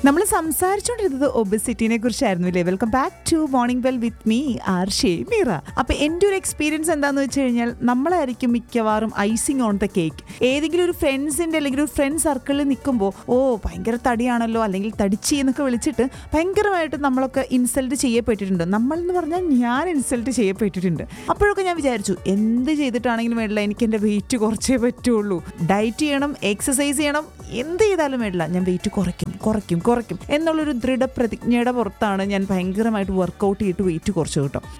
നമ്മൾ സംസാരിച്ചുകൊണ്ടിരുന്നത് ഒബസിറ്റിനെ കുറിച്ചായിരുന്നു അല്ലേ welcome back to morning well with me R Shameera അപ്പൊ എൻ്റെ ഒരു എക്സ്പീരിയൻസ് എന്താന്ന് വെച്ച് കഴിഞ്ഞാൽ നമ്മളായിരിക്കും മിക്കവാറും ഐസിങ് ഓൺ ദ കേക്ക് ഏതെങ്കിലും ഒരു ഫ്രണ്ട്സിന്റെ അല്ലെങ്കിൽ ഒരു ഫ്രണ്ട് സർക്കിളിൽ നിൽക്കുമ്പോൾ ഓ ഭയങ്കര തടിയാണല്ലോ അല്ലെങ്കിൽ തടിച്ചി എന്നൊക്കെ വിളിച്ചിട്ട് ഭയങ്കരമായിട്ട് നമ്മളൊക്കെ ഇൻസൾട്ട് ചെയ്യപ്പെട്ടിട്ടുണ്ട് നമ്മൾ എന്ന് പറഞ്ഞാൽ ഞാൻ ഇൻസൾട്ട് ചെയ്യപ്പെട്ടിട്ടുണ്ട് അപ്പോഴൊക്കെ ഞാൻ വിചാരിച്ചു എന്ത് ചെയ്തിട്ടാണെങ്കിലും വേണ്ടില്ല എനിക്ക് എൻ്റെ വെയിറ്റ് കുറച്ചേ പറ്റുള്ളൂ ഡയറ്റ് ചെയ്യണം എക്സസൈസ് ചെയ്യണം എന്ത് ചെയ്താലും വേണ്ടില്ല ഞാൻ വെയിറ്റ് കുറയ്ക്കും കുറയ്ക്കും കുറയ്ക്കും എന്നുള്ളൊരു ദൃഢപ്രതിജ്ഞയുടെ പുറത്താണ് ഞാൻ ഭയങ്കരമായിട്ട് വർക്കൗട്ട് ചെയ്തിട്ട് വെയിറ്റ് കുറച്ചു കേട്ടോ